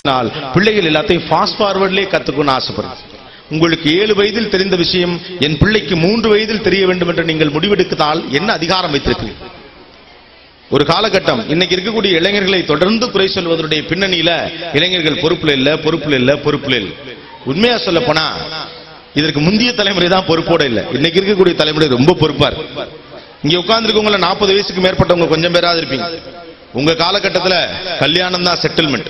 நாள் பிள்ளைகள் எல்லாத்தையும் ஃபாஸ்ட் ஃபார்வர்ட்லேயே கத்துக்கணும்னு ஆசைப்படுறேன் உங்களுக்கு ஏழு வயதில் தெரிந்த விஷயம் என் பிள்ளைக்கு மூன்று வயதில் தெரிய வேண்டும் என்று நீங்கள் முடிவெடுத்தால் என்ன அதிகாரம் வைத்திருக்கிறீர்கள் ஒரு காலகட்டம் இன்னைக்கு இருக்கக்கூடிய இளைஞர்களை தொடர்ந்து குறை சொல்வதனுடைய பின்னணியில இளைஞர்கள் பொறுப்புல இல்ல பொறுப்புல இல்ல பொறுப்புல இல்ல உண்மையா சொல்ல போனா இதற்கு முந்தைய தலைமுறை தான் பொறுப்போட இல்ல இன்னைக்கு இருக்கக்கூடிய தலைமுறை ரொம்ப பொறுப்பா இருக்கு இங்க உட்கார்ந்துருக்கவங்கள நாற்பது வயசுக்கு மேற்பட்டவங்க கொஞ்சம் பேராது இருப்பீங்க உங்க காலகட்டத்துல கல்யாணம் தான் செட்டில்மெண்ட்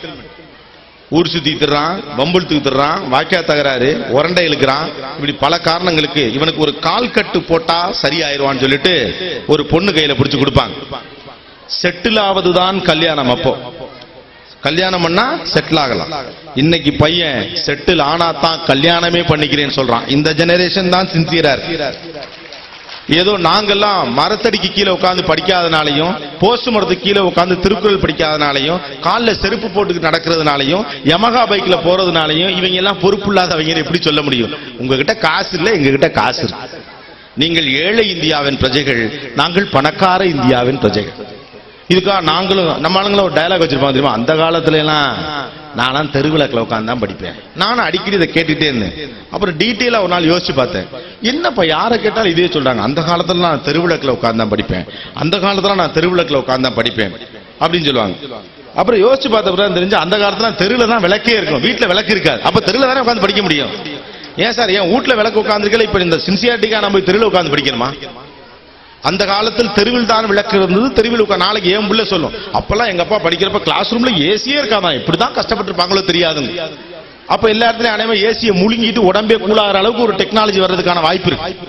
ஊர் சுத்தி திடுறான் பம்புள் தூத்துறான் வாய்க்கா தகராறு உரண்டை இழுக்கிறான் இப்படி பல காரணங்களுக்கு இவனுக்கு ஒரு கால் கட்டு போட்டா சரியாயிருவான்னு சொல்லிட்டு ஒரு பொண்ணு கையில பிடிச்சு கொடுப்பாங்க செட்டில் ஆவதுதான் கல்யாணம் அப்போ கல்யாணம் பண்ணா செட்டில் ஆகலாம் இன்னைக்கு பையன் செட்டில் ஆனா தான் கல்யாணமே பண்ணிக்கிறேன்னு சொல்றான் இந்த ஜெனரேஷன் தான் சின்சியரா இருக்கு ஏதோ நாங்கெல்லாம் மரத்தடிக்கு கீழே உட்கார்ந்து படிக்காதனாலையும் போஸ்ட் மரத்துக்கு கீழே உட்கார்ந்து திருக்குறள் படிக்காதனாலையும் காலில் செருப்பு போட்டு நடக்கிறதுனாலையும் யமகா பைக்ல போறதுனாலையும் இவங்க எல்லாம் பொறுப்பு இல்லாதவங்க எப்படி சொல்ல முடியும் உங்ககிட்ட காசு இல்லை எங்ககிட்ட காசு இருக்கு நீங்கள் ஏழை இந்தியாவின் பிரஜைகள் நாங்கள் பணக்கார இந்தியாவின் பிரஜைகள் இதுக்காக நாங்களும் நம்ம ஆளுங்களும் ஒரு டயலாக் வச்சிருப்பாங்க தெரியுமா அந்த காலத்துல எல்லாம் நான்லாம் தெருவிளக்கில் உட்காந்து தான் படிப்பேன் நானும் அடிக்கடி இதை கேட்டுட்டே இருந்தேன் அப்புறம் டீட்டெயிலா ஒரு நாள் யோசிச்சு பார்த்தேன் என்னப்பா யாரை கேட்டாலும் இதே சொல்றாங்க அந்த காலத்துல நான் தெருவிளக்கில் உட்காந்து தான் படிப்பேன் அந்த காலத்துல நான் தெருவிளக்கில் உட்காந்து தான் படிப்பேன் அப்படின்னு சொல்லுவாங்க அப்புறம் யோசிச்சு பார்த்த பிறகு தெரிஞ்சு அந்த காலத்துல தெருவில் தான் விளக்கே இருக்கும் வீட்டுல விளக்கு இருக்காது அப்ப தெருவில் தானே உட்காந்து படிக்க முடியும் ஏன் சார் ஏன் வீட்டுல விளக்கு உட்காந்துருக்கல இப்ப இந்த சின்சியாரிட்டிக்கா நம்ம தெருவில் உட்காந்து படிக்கணுமா அந்த காலத்தில் தெருவில் தான் விளக்கு இருந்தது தெருவில் உட்கா நாளைக்கு ஏன் புள்ள சொல்லும் அப்பெல்லாம் எங்க அப்பா படிக்கிறப்ப கிளாஸ் ரூம்ல ஏசியே இருக்காதான் இப்படிதான் கஷ்டப்பட்டிருப்பாங்களோ தெரியாதுங்க அப்ப எல்லா இடத்துலயும் அனைவரும் ஏசியை முழுங்கிட்டு உடம்பே கூலாகிற அளவுக்கு ஒரு டெக்னாலஜி வர்றதுக்கான வாய்ப்பு இருக்கு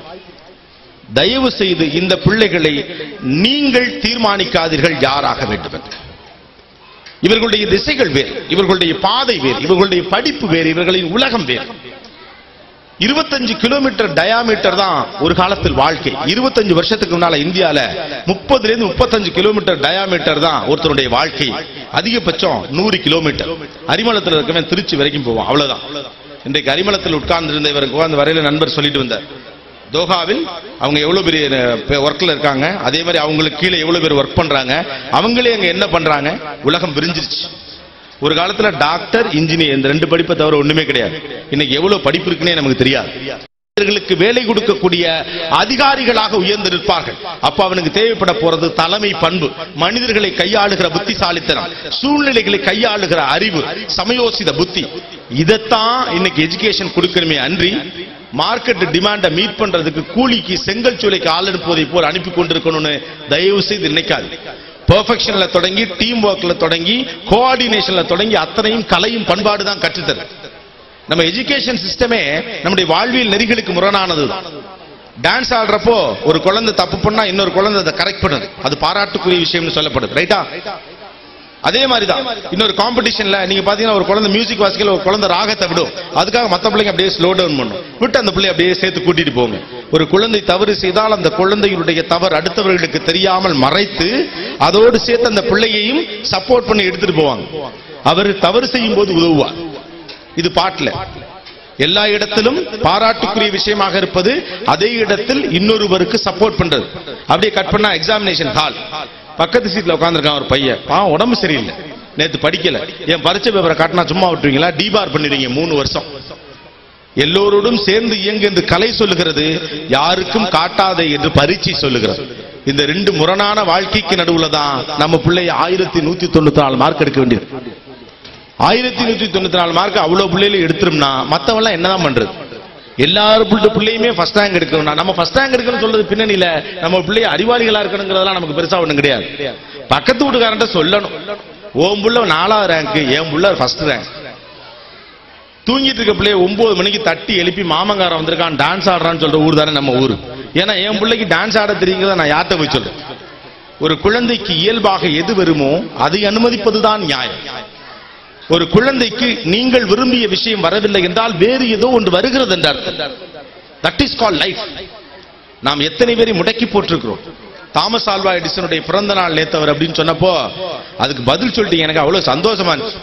தயவு செய்து இந்த பிள்ளைகளை நீங்கள் தீர்மானிக்காதீர்கள் யாராக வேண்டும் என்று இவர்களுடைய திசைகள் வேறு இவர்களுடைய பாதை வேறு இவர்களுடைய படிப்பு வேறு இவர்களின் உலகம் வேறு இருபத்தஞ்சு கிலோமீட்டர் டயாமீட்டர் தான் ஒரு காலத்தில் வாழ்க்கை இருபத்தஞ்சு வருஷத்துக்கு முன்னால இந்தியால முப்பதுல இருந்து முப்பத்தஞ்சு கிலோமீட்டர் டயாமீட்டர் தான் ஒருத்தருடைய வாழ்க்கை அதிகபட்சம் நூறு கிலோமீட்டர் அரிமளத்தில் இருக்கவன் திருச்சி வரைக்கும் போவான் அவ்வளவுதான் இன்றைக்கு அரிமளத்தில் உட்கார்ந்து இருந்த இவர் உட்கார்ந்து வரையில நண்பர் சொல்லிட்டு வந்தார் தோஹாவில் அவங்க எவ்வளவு பெரிய ஒர்க்ல இருக்காங்க அதே மாதிரி அவங்களுக்கு கீழே எவ்வளவு பேர் ஒர்க் பண்றாங்க அவங்களே அங்க என்ன பண்றாங்க உலகம் விரிஞ்சிருச்சு ஒரு காலத்துல டாக்டர் இன்ஜினியர் இந்த ரெண்டு படிப்பை தவிர ஒண்ணுமே கிடையாது இன்னைக்கு எவ்வளவு படிப்பு இருக்குன்னே நமக்கு தெரியாது இவர்களுக்கு வேலை கொடுக்கக்கூடிய அதிகாரிகளாக உயர்ந்து நிற்பார்கள் அப்ப அவனுக்கு தேவைப்பட போறது தலைமை பண்பு மனிதர்களை கையாளுகிற புத்திசாலித்தனம் சூழ்நிலைகளை கையாளுகிற அறிவு சமயோசித புத்தி இதைத்தான் இன்னைக்கு எஜுகேஷன் கொடுக்கணுமே அன்றி மார்க்கெட் டிமாண்ட மீட் பண்றதுக்கு கூலிக்கு செங்கல் சூளைக்கு ஆள் அனுப்புவதை போல் அனுப்பி கொண்டிருக்கணும்னு தயவு செய்து நினைக்காது பெர்ஃபெக்ஷன்ல தொடங்கி டீம் ஒர்க்ல தொடங்கி கோஆர்டினேஷன்ல தொடங்கி அத்தனையும் கலையும் பண்பாடு தான் கற்றுத்தரு நம்ம எஜுகேஷன் சிஸ்டமே நம்முடைய வாழ்வியல் நெறிகளுக்கு முரணானது டான்ஸ் ஆடுறப்போ ஒரு குழந்தை தப்பு பண்ணா இன்னொரு குழந்தை அதை கரெக்ட் பண்ணுது அது பாராட்டுக்குரிய விஷயம்னு சொல்லப்படுது ரைட்டா அதே மாதிரி தான் இன்னொரு காம்படிஷன்ல நீங்க பாத்தீங்கன்னா ஒரு குழந்தை மியூசிக் வாசிக்கல ஒரு குழந்தை ராகத்தை விடும் அதுக்காக மத்த பிள்ளைங்க அப்படியே ஸ்லோ டவுன் பண்ணும் விட்டு அந்த பிள்ளைய அப்படியே சேர்த்து கூட்டிட்டு போங்க ஒரு குழந்தை தவறு செய்தால் அந்த குழந்தையினுடைய தவறு அடுத்தவர்களுக்கு தெரியாமல் மறைத்து அதோடு சேர்த்து அந்த பிள்ளையையும் சப்போர்ட் பண்ணி எடுத்துட்டு போவாங்க அவர் தவறு செய்யும் போது உதவுவார் இது பாட்டுல எல்லா இடத்திலும் பாராட்டுக்குரிய விஷயமாக இருப்பது அதே இடத்தில் இன்னொருவருக்கு சப்போர்ட் பண்றது அப்படியே கட் பண்ணா எக்ஸாமினேஷன் ஹால் பக்கத்து சீட்ல உட்காந்துருக்கான் ஒரு பையன் பாவம் உடம்பு சரியில்லை நேத்து படிக்கல என் பரிச்சை பேப்பரை காட்டினா சும்மா விட்டுருவீங்களா டிபார் பண்ணிடுவீங்க மூணு வருஷம் எல்லோரோடும் சேர்ந்து இயங்கு என்று கலை சொல்லுகிறது யாருக்கும் காட்டாதே என்று பரீட்சை சொல்லுகிறது இந்த ரெண்டு முரணான வாழ்க்கைக்கு நடுவுல தான் நம்ம பிள்ளைய ஆயிரத்தி நூத்தி தொண்ணூத்தி நாலு மார்க் எடுக்க வேண்டியது ஆயிரத்தி நூத்தி தொண்ணூத்தி நாலு மார்க் அவ்வளவு பிள்ளையில எடுத்துரும்னா மத்தவெல்லாம் என்னதான் பண்றது எல்லாரும் பிள்ளை பிள்ளையுமே ஃபர்ஸ்ட் ரேங்க் எடுக்கணும்னா நம்ம ஃபர்ஸ்ட் ரேங்க் எடுக்கணும்னு சொல்றது பின்னணியில நம்ம பிள்ளைய அறிவாளிகளா இருக்கணுங்கிறதெல்லாம் நமக்கு பெருசா ஒண்ணும் கிடையாது பக்கத்து வீட்டுக்காரன்ட்ட சொல்லணும் ஓம் புள்ள நாலாவது ரேங்க் என் புள்ள ஃபர்ஸ்ட் ரேங்க் தூங்கிட்டு இருக்க பிள்ளைய ஒன்பது மணிக்கு தட்டி எழுப்பி மாமங்காரன் வந்திருக்கான் டான்ஸ் ஆடுறான்னு சொல்ற ஊர் தானே நம்ம ஊர் ஏன்னா என் பிள்ளைக்கு டான்ஸ் ஆட தெரியுங்கிறத நான் யார்கிட்ட போய் சொல்றேன் ஒரு குழந்தைக்கு இயல்பாக எது வருமோ அதை அனுமதிப்பதுதான் நியாயம் ஒரு குழந்தைக்கு நீங்கள் விரும்பிய விஷயம் வரவில்லை என்றால் வேறு ஏதோ ஒன்று வருகிறது என்ற அர்த்தம் தட் இஸ் கால் லைஃப் நாம் எத்தனை பேரை முடக்கி போட்டிருக்கிறோம் தாமஸ் ஆல்வா எடிசனுடைய பிறந்த நாள் நேத்தவர் அப்படின்னு சொன்னப்போ அதுக்கு பதில் சொல்லிட்டீங்க எனக்கு அவ்வளவு சந்தோஷமா இருந்துச்சு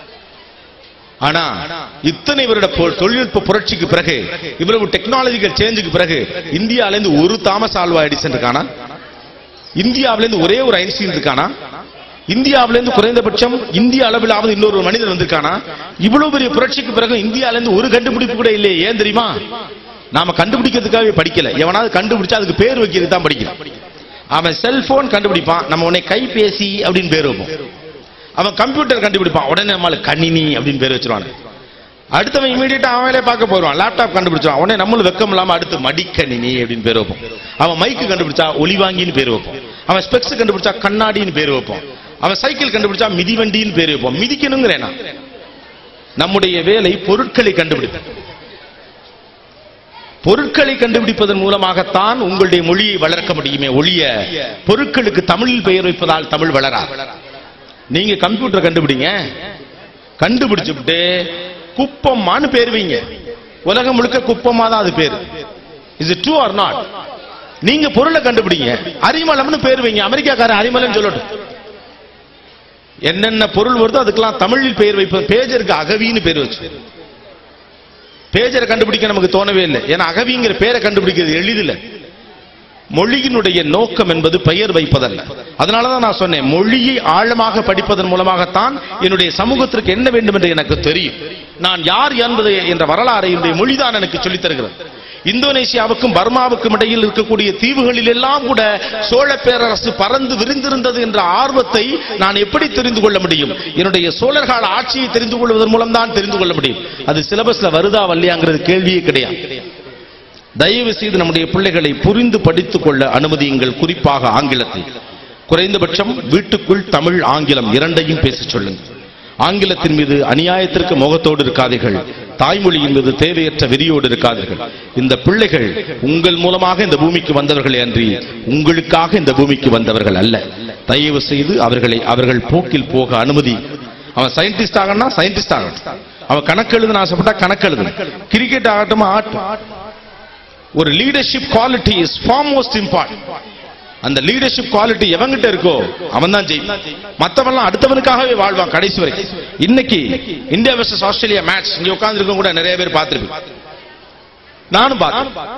ஆனா இத்தனை வருட பொ- தொழில்நுட்ப புரட்சிக்கு பிறகு இவ்வளவு டெக்னாலஜிக்கல் சேஞ்சுக்கு பிறகு இந்தியால இருந்து ஒரு தாமஸ் ஆல்வா எடிசன் இருக்கானா இந்தியாவில இருந்து ஒரே ஒரு ஐன்ஸ்டீன் இருக்கானா இந்தியாவில இருந்து குறைந்தபட்சம் இந்திய அளவிலாவது இன்னொரு மனிதன் வந்திருக்கானா இவ்வளவு பெரிய புரட்சிக்கு பிறகு இந்தியால இருந்து ஒரு கண்டுபிடிப்பு கூட இல்லையே ஏன் தெரியுமா நாம கண்டுபிடிக்கிறதுக்காகவே படிக்கல எவனாவது கண்டுபிடிச்சா அதுக்கு பேர் வைக்கிறது தான் படிக்கணும் அவன் செல்போன் கண்டுபிடிப்பான் நம்ம உடனே கைபேசி அப்படின்னு பேர் வைப்போம் அவன் கம்ப்யூட்டர் கண்டுபிடிப்பான் உடனே நம்மள கணினி அப்படின்னு பேர் வச்சிருவான் அடுத்தவன் இமீடியட்டா அவன் வேலையை பார்க்க போறான் லேப்டாப் கண்டுபிடிச்சான் உடனே நம்மளும் வெக்கம் இல்லாம அடுத்து மடிக்கணினி அப்படின்னு பேர் வைப்போம் அவன் மைக்கு கண்டுபிடிச்சா ஒளிவாங்கின்னு பேர் வைப்போம் அவன் ஸ்பெக்ஸ் கண்டுபிடிச்சா கண்ணாடின்னு பேர் வைப்போம் அவன் சைக்கிள் கண்டுபிடிச்சா மிதிவண்டின்னு பேர் வைப்போம் மிதிக்கணுங்கிறேனா நம்முடைய வேலை பொருட்களை கண்டுபிடிப்பது பொருட்களை கண்டுபிடிப்பதன் மூலமாகத்தான் உங்களுடைய மொழியை வளர்க்க முடியுமே ஒழிய பொருட்களுக்கு தமிழில் பெயர் வைப்பதால் தமிழ் வளராது நீங்க கம்ப்யூட்டர் கண்டுபிடிங்க கண்டுபிடிச்சுட்டு குப்பம்மான்னு பேர் வைங்க உலகம் முழுக்க குப்பமா தான் அது பேரு is it true or not நீங்க பொருளை கண்டுபிடிங்க அரிமளம்னு பேர் வைங்க அமெரிக்காக்காரன் அரிமளம் சொல்லட்டும் என்னென்ன பொருள் வருதோ அதுக்கெல்லாம் தமிழில் பெயர் வைப்பது பேஜருக்கு அகவின்னு பேர் வச்சு பேஜரை கண்டுபிடிக்க நமக்கு தோணவே இல்லை ஏன்னா அகவிங்கிற பேரை கண்டுபிடிக்கிறது எளிதில்லை மொழியினுடைய நோக்கம் என்பது பெயர் வைப்பதல்ல அதனாலதான் நான் சொன்னேன் மொழியை ஆழமாக படிப்பதன் மூலமாகத்தான் என்னுடைய சமூகத்திற்கு என்ன வேண்டும் என்று எனக்கு தெரியும் நான் யார் என்பது என்ற வரலாறை என்னுடைய மொழிதான் எனக்கு சொல்லித் தருகிறது இந்தோனேசியாவுக்கும் பர்மாவுக்கும் இடையில் இருக்கக்கூடிய தீவுகளில் எல்லாம் கூட சோழ பேரரசு பறந்து விரிந்திருந்தது என்ற ஆர்வத்தை நான் எப்படி தெரிந்து கொள்ள முடியும் என்னுடைய சோழர்கால ஆட்சியை தெரிந்து கொள்வதன் மூலம் தான் தெரிந்து கொள்ள முடியும் அது சிலபஸ்ல வருதா வரலையாங்கிறது கேள்வியே கிடையாது தயவு செய்து நம்முடைய பிள்ளைகளை புரிந்து படித்துக் கொள்ள அனுமதியுங்கள் குறிப்பாக ஆங்கிலத்தை குறைந்தபட்சம் வீட்டுக்குள் தமிழ் ஆங்கிலம் இரண்டையும் பேசச் சொல்லுங்கள் ஆங்கிலத்தின் மீது அநியாயத்திற்கு முகத்தோடு இருக்காதீர்கள் தாய்மொழியின் மீது தேவையற்ற வெறியோடு இருக்காதீர்கள் இந்த பிள்ளைகள் உங்கள் மூலமாக இந்த பூமிக்கு வந்தவர்கள் அன்றி உங்களுக்காக இந்த பூமிக்கு வந்தவர்கள் அல்ல தயவு செய்து அவர்களை அவர்கள் போக்கில் போக அனுமதி அவன் சயின்டிஸ்ட் ஆகணும்னா சயின்டிஸ்ட் ஆகணும் அவன் கணக்கு எழுதுன ஆசைப்பட்டா கணக்கு எழுதணும் கிரிக்கெட் ஆகட்டுமா ஆட்டும் ஒரு leadership quality is for most important அந்த லீடர்ஷிப் குவாலிட்டி எவங்கிட்ட இருக்கோ அவன் தான் ஜெயிப்பான் மத்தவன்லாம் அடுத்தவனுக்காகவே வாழ்வான் கடைசி வரை இன்னைக்கு இந்தியா வெர்சஸ் ஆஸ்திரேலியா மேட்ச் இங்க உட்கார்ந்து கூட நிறைய பேர் பார்த்திருப்பேன் நானும் பார்த்தேன்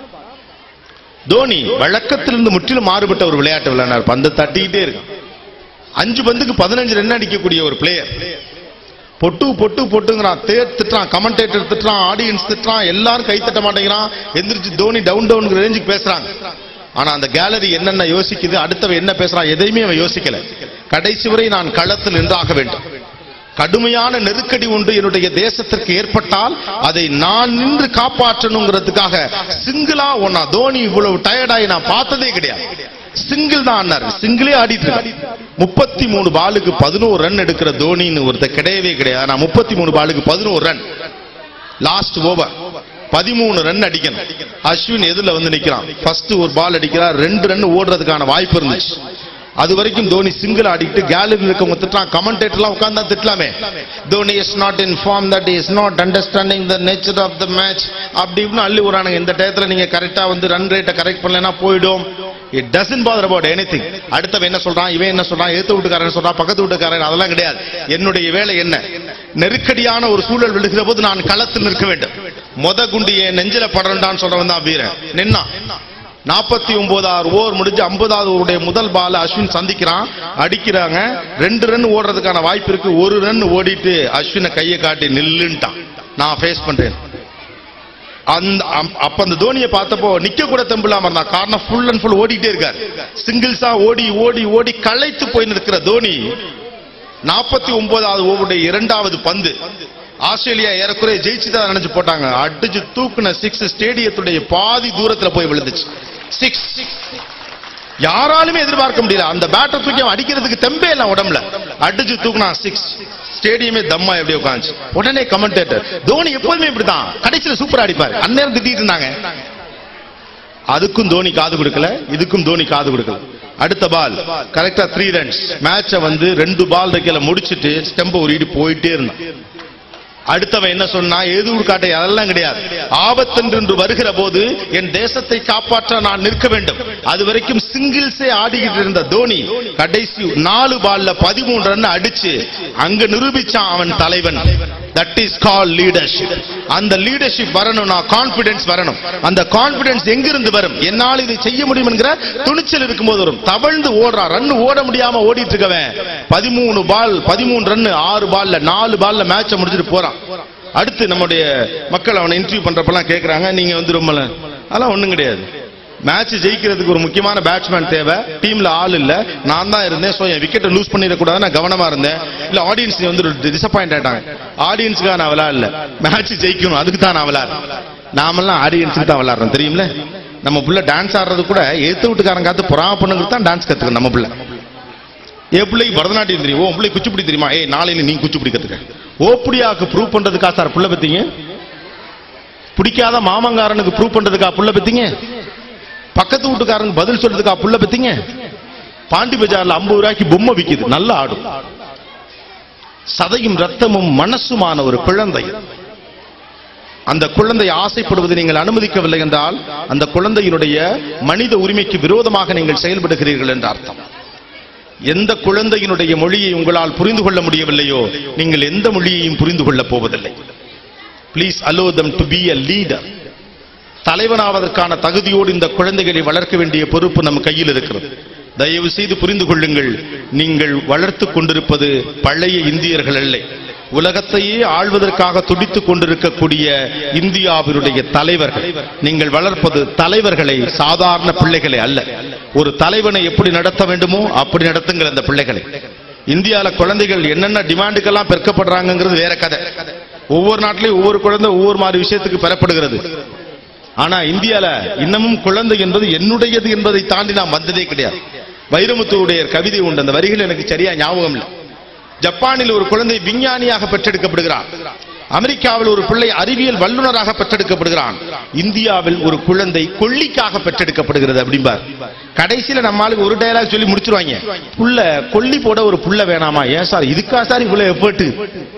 தோனி வழக்கத்திலிருந்து முற்றிலும் மாறுபட்ட ஒரு விளையாட்டு விளையாடுறார் பந்து தட்டிக்கிட்டே இருக்கு அஞ்சு பந்துக்கு பதினஞ்சு ரன் அடிக்கக்கூடிய ஒரு பிளேயர் பொட்டு பொட்டு பொட்டுங்கிறான் தேர் திட்டுறான் கமெண்டேட்டர் திட்டுறான் ஆடியன்ஸ் திட்டுறான் எல்லாரும் கை தட்ட மாட்டேங்கிறான் எந்திரிச்சு தோனி டவுன் டவுன் ரேஞ்சுக்கு பேசுறாங்க ஆனா அந்த கேலரி என்னென்ன யோசிக்குது அடுத்தவன் என்ன பேசுறான் எதையுமே அவன் யோசிக்கல கடைசி வரை நான் களத்தில் நின்றாக வேண்டும் கடுமையான நெருக்கடி ஒன்று என்னுடைய தேசத்திற்கு ஏற்பட்டால் அதை நான் நின்று காப்பாற்றணுங்கிறதுக்காக சிங்கிளா ஒன்னா தோனி இவ்வளவு டயர்டாகி நான் பார்த்ததே கிடையாது சிங்கிள் தான் ஆடினாரு சிங்கிளே ஆடிட்டு இருக்காரு முப்பத்தி மூணு பாலுக்கு பதினோரு ரன் எடுக்கிற தோனின்னு ஒருத்தர் கிடையவே கிடையாது நான் முப்பத்தி மூணு பாலுக்கு பதினோரு ரன் லாஸ்ட் ஓவர் பதிமூணு ரன் அடிக்கணும் அஸ்வின் எதிரில வந்து நிக்கிறான் ஃபர்ஸ்ட் ஒரு பால் அடிக்கிறார் ரெண்டு ரன் ஓடுறதுக்கான வாய்ப்பு இருந்துச்சு அது வரைக்கும் தோனி சிங்கிள் ஆடிட்டு கேலரியில் இருக்கவங்க திட்டலாம் கமெண்டேட்டர்லாம் உட்கார்ந்தா திட்டலாமே Dhoni is not in form that is not understanding the nature of the match அப்படி இப்படின்னு அள்ளி விடுறானுங்க இந்த டயத்துல நீங்க கரெக்டா வந்து ரன் ரேட்டை கரெக்ட் பண்ணலன்னா போயிடும் it doesn't bother about anything அடுத்தவன் என்ன சொல்றான் இவன் என்ன சொல்றான் எதிர்த்து வீட்டுக்காரன் சொல்றான் பக்கத்து வீட்டுக்காரன் அதெல்லாம் கிடையாது என்னுடைய வேலை என்ன நெருக்கடியான ஒரு சூழல் விழுகிற போது நான் களத்தில் நிற்க வேண்டும் மொத குண்டு என் நெஞ்சில படறண்டான்னு சொல்றவன் தான் வீரன் நின்னா நாற்பத்தி ஒன்பதாவது ஓவர் முடிஞ்சு ஐம்பதாவது ஓவருடைய முதல் பால் அஸ்வின் சந்திக்கிறான் அடிக்கிறாங்க ரெண்டு ரன் ஓடுறதுக்கான வாய்ப்பு இருக்கு ஒரு ரன் ஓடிட்டு அஸ்வினை கையை காட்டி நில்லுன்ட்டான் நான் ஃபேஸ் பண்றேன் அந்த அம்- அப்ப அந்த தோனியை பார்த்தப்போ நிக்க கூட தெம்பில்லாம இருந்தான் காரணம் ஃபுல் அண்ட் ஃபுல் ஓடிட்டே இருக்கார் சிங்கிள்ஸா ஓடி ஓடி ஓடி களைத்து போய் நிற்கிற தோனி நாற்பத்தி ஒன்பதாவது ஓவருடைய இரண்டாவது பந்து ஆஸ்திரேலியா ஏறக்குறைய ஜெயிச்சுதான் நினைச்சு போட்டாங்க அடிச்சு தூக்குன சிக்ஸ் ஸ்டேடியத்துடைய பாதி தூரத்துல போய் விழுந்துச்சு சிக்ஸ் யாராலுமே எதிர்பார்க்க முடியல அந்த பேட்டர் தூக்கி அவன் அடிக்கிறதுக்கு தெம்பே இல்ல உடம்புல அடிச்சு தூக்குனா சிக்ஸ் ஸ்டேடியமே தம்மா எப்படி உட்காந்துச்சு உடனே கமெண்டேட்டர் தோனி எப்போதுமே இப்படிதான் கடைசியில சூப்பரா அடிப்பாரு அந்நேரம் திட்டிட்டு இருந்தாங்க அதுக்கும் தோனி காது கொடுக்கல இதுக்கும் தோனி காது கொடுக்கல அடுத்த பால் கரெக்டா த்ரீ ரன்ஸ் மேட்ச வந்து ரெண்டு பால் இருக்கையில முடிச்சிட்டு ஸ்டெம்ப உருகிட்டு போயிட்டே இருந்தான் அடுத்தவன் என்ன சொன்னா ஏதூர் காட்டை அதெல்லாம் கிடையாது ஆபத்தென்று வருகிற போது என் தேசத்தை காப்பாற்ற நான் நிற்க வேண்டும் அது வரைக்கும் சிங்கிள்ஸே ஆடிக்கிட்டு இருந்த தோனி கடைசி நாலு பால்ல பதிமூணு ரன் அடிச்சு அங்க நிரூபிச்சான் அவன் தலைவன் தட் இஸ் கால் லீடர்ஷிப் அந்த லீடர்ஷிப் வரணும்னா கான்பிடன்ஸ் வரணும் அந்த கான்பிடன்ஸ் எங்கிருந்து வரும் என்னால் இதை செய்ய முடியும் என்கிற துணிச்சல் இருக்கும்போது வரும் தவழ்ந்து ஓடுறான் ரன் ஓட முடியாம ஓடிட்டு இருக்கவன் பதிமூணு பால் பதிமூணு ரன் ஆறு பால்ல நாலு பால்ல மேட்சை முடிச்சிட்டு போறான் அடுத்து நம்முடைய மக்கள் அவனை இன்டர்வியூ பண்றப்பெல்லாம் கேக்குறாங்க நீங்க வந்து ரொம்ப ந- அதெல்லாம் ஒண்ணும் கிடையாது மேட்ச் ஜெயிக்கிறதுக்கு ஒரு முக்கியமான பேட்ஸ்மேன் தேவை டீம்ல ஆள் இல்ல நான் தான் இருந்தேன் சோ என் விக்கெட்டை லூஸ் பண்ணிடக்கூடாது நான் கவனமா இருந்தேன் இல்ல ஆடியன்ஸ் வந்து டிசப்பாயிண்ட் ஆயிட்டாங்க ஆடியன்ஸுக்காக நான் விளையாடல மேட்ச் ஜெயிக்கணும் அதுக்கு தான் நான் விளையாடுறேன் நாமெல்லாம் ஆடியன்ஸுக்கு தான் விளையாடுறோம் தெரியுமில நம்ம புள்ள டான்ஸ் ஆடுறது கூட எதிர்த்து வீட்டுக்காரங்க காத்து புறாம பண்ணுங்கிறது தான் டான்ஸ் கத்துக்கணும் நம்ம புள்ள என் பிள்ளைக்கு பரதநாட்டியம் தெரியும் உன் பிள்ளை குச்சிப்புடி தெரியுமா ஏய் நாளையில நீ குச்சிப்புடி கத்துக்க ஓப்படியாக்கு ப்ரூவ் பண்றதுக்கா சார் புள்ள பத்தீங்க பிடிக்காத மாமங்காரனுக்கு ப்ரூவ் பண்றதுக்கா புள்ள பத்தீங்க பக்கத்து வீட்டுக்காரனுக்கு பதில் சொல்றதுக்கா புள்ள பத்தீங்க பாண்டி பஜார்ல ஐம்பது ரூபாய்க்கு பொம்மை விக்குது நல்லா ஆடும் சதையும் ரத்தமும் மனசுமான ஒரு குழந்தை அந்த குழந்தை ஆசைப்படுவதை நீங்கள் அனுமதிக்கவில்லை என்றால் அந்த குழந்தையினுடைய மனித உரிமைக்கு விரோதமாக நீங்கள் செயல்படுகிறீர்கள் என்ற அர்த்தம் எந்த குழந்தையினுடைய மொழியை உங்களால் புரிந்து கொள்ள முடியவில்லையோ நீங்கள் எந்த மொழியையும் புரிந்து கொள்ளப் போவதில்லை please allow them to be a leader தலைவனாவதற்கான தகுதியோடு இந்த குழந்தைகளை வளர்க்க வேண்டிய பொறுப்பு நம் கையில் இருக்கிறது தயவு செய்து புரிந்து கொள்ளுங்கள் நீங்கள் வளர்த்துக் கொண்டிருப்பது பழைய இந்தியர்கள் அல்ல உலகத்தையே ஆள்வதற்காக துடித்துக் கொண்டிருக்கக்கூடிய இந்தியாவினுடைய தலைவர்கள் நீங்கள் வளர்ப்பது தலைவர்களை சாதாரண பிள்ளைகளை அல்ல ஒரு தலைவனை எப்படி நடத்த வேண்டுமோ அப்படி நடத்துங்கள் அந்த பிள்ளைகளை இந்தியால குழந்தைகள் என்னென்ன டிமாண்டுக்கெல்லாம் பெருக்கப்படுறாங்கிறது வேற கதை ஒவ்வொரு நாட்டிலையும் ஒவ்வொரு குழந்தை ஒவ்வொரு மாதிரி விஷயத்துக்கு பெறப்படுகிறது ஆனா இந்தியால இன்னமும் குழந்தை என்பது என்னுடையது என்பதை தாண்டி நான் வந்ததே கிடையாது வைரமுத்துவுடைய கவிதை உண்டு அந்த வரிகள் எனக்கு சரியா ஞாபகம் இல்லை ஜப்பானில் ஒரு குழந்தை விஞ்ஞானியாக பெற்றெடுக்கப்படுகிறான் அமெரிக்காவில் ஒரு பிள்ளை அறிவியல் வல்லுநராக பெற்றெடுக்கப்படுகிறான் இந்தியாவில் ஒரு குழந்தை கொல்லிக்காக பெற்றெடுக்கப்படுகிறது அப்படிம்பார் கடைசியில நம்ம ஆளுக்கு ஒரு டயலாக் சொல்லி முடிச்சிருவாங்க புள்ள கொல்லி போட ஒரு புள்ள வேணாமா ஏன் சார் இதுக்கா சார் இவ்வளவு எஃபர்ட்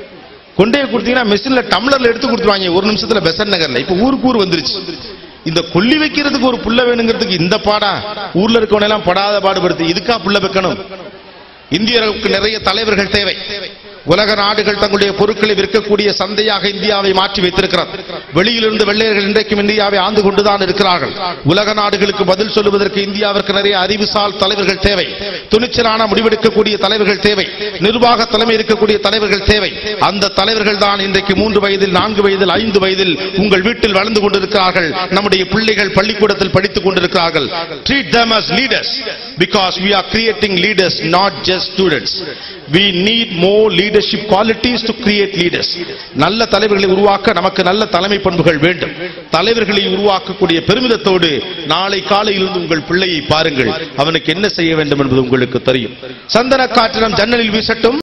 கொண்டே கொடுத்தீங்கன்னா மெஷின்ல டம்ளர்ல எடுத்து கொடுத்துருவாங்க ஒரு நிமிஷத்துல பெசன் நகர்ல இப்ப ஊருக்கு ஊர் வந்துருச்சு இந்த கொல்லி வைக்கிறதுக்கு ஒரு புள்ள வேணுங்கிறதுக்கு இந்த பாடா ஊர்ல இருக்கவன எல்லாம் படாத பாடுபடுத்து இதுக்கா புள்ள வைக்கணும் இந்தியர்களுக்கு நிறைய தலைவர்கள் தேவை உலக நாடுகள் தங்களுடைய பொருட்களை விற்கக்கூடிய சந்தையாக இந்தியாவை மாற்றி வைத்திருக்கிறது வெளியிலிருந்து வெள்ளையர்கள் இன்றைக்கும் இந்தியாவை ஆண்டு கொண்டுதான் இருக்கிறார்கள் உலக நாடுகளுக்கு பதில் சொல்லுவதற்கு இந்தியாவிற்கு நிறைய அறிவுசால் தலைவர்கள் தேவை துணிச்சலான முடிவெடுக்கக்கூடிய தலைவர்கள் தேவை நிர்வாக தலைமை இருக்கக்கூடிய தலைவர்கள் தேவை அந்த தலைவர்கள் தான் இன்றைக்கு மூன்று வயதில் நான்கு வயதில் ஐந்து வயதில் உங்கள் வீட்டில் வளர்ந்து கொண்டிருக்கிறார்கள் நம்முடைய பிள்ளைகள் பள்ளிக்கூடத்தில் படித்துக் கொண்டிருக்கிறார்கள் treat them as leaders because we are creating leaders not just students we need more leadership qualities to create leaders நல்ல தலைவர்களை உருவாக்க நமக்கு நல்ல தலைமை பண்புகள் வேண்டும் தலைவர்களை உருவாக்கக்கூடிய பெருமிதத்தோடு நாளை காலையிலிருந்து உங்கள் பிள்ளையை பாருங்கள் அவனுக்கு என்ன செய்ய வேண்டும் என்பது உங்களுக்கு தெரியும் சந்தன காற்றினம் ஜன்னலில் வீசட்டும்